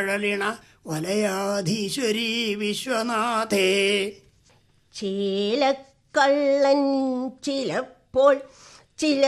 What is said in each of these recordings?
കഴലിണ വലയാധീശ്വരി വിശ്വനാഥേ ചേലക്കള്ളൻ ചിലപ്പോൾ ചില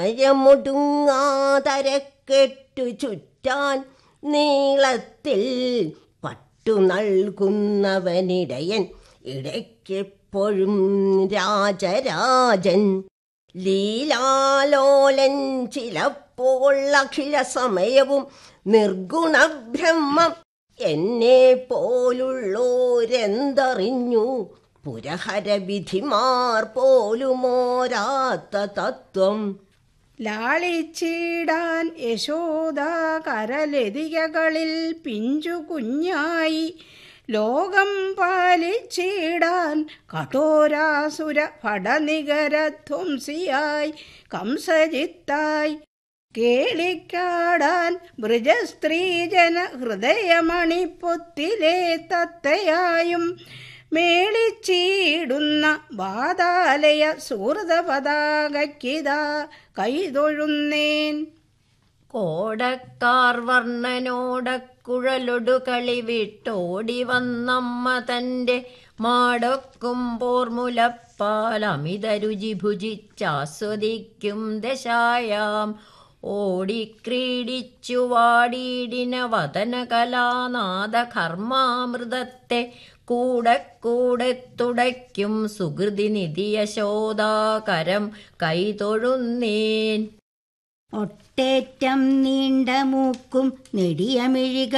സമയമൊടുങ്ങാതരക്കെട്ടു ചുറ്റാൻ നീളത്തിൽ പട്ടു നൽകുന്നവനിടയൻ ഇടയ്ക്കെപ്പോഴും രാജരാജൻ ലീലാലോലൻ ചിലപ്പോൾ അഖില സമയവും നിർഗുണബ്രഹ്മം എന്നെ പോലുള്ളോരെന്തറിഞ്ഞു പുരഹരവിധിമാർ പോലുമോരാത്ത തത്വം ലാളിച്ചിടാൻ യശോദ കരലതികകളിൽ പിഞ്ചു കുഞ്ഞായി ലോകം പാലിച്ചിടാൻ കഠോരാസുര ഭടനികരധ്വംസിയായി കംസജിത്തായി കേളിക്കാടാൻ ബ്രജസ്ത്രീജന ഹൃദയമണിപ്പൊത്തിലെ തത്തയായും മേളിച്ചീടുന്ന വാതാലയ സുഹൃത പതാകയ്ക്കിതാ കൈതൊഴുന്നേൻ കോടക്കാർ വർണ്ണനോടക്കുഴലൊടു കളി വിട്ടോടി വന്നമ്മ തന്റെ മാടൊക്കും പോർമുലപ്പാൽ അമിത രുചി ഭുജിച്ചാസ്വദിക്കും ദശായാം ഓടിക്രീഡിച്ചു വാടിയിടിന വതന കലാനാദ കർമാമൃതത്തെ കൂടെ കൂടെ തുടയ്ക്കും സുഹൃതി നിധിയശോദാകരം കൈതൊഴുന്നേൻ ഒട്ടേറ്റം നീണ്ട മൂക്കും നെടിയ മിഴികൾ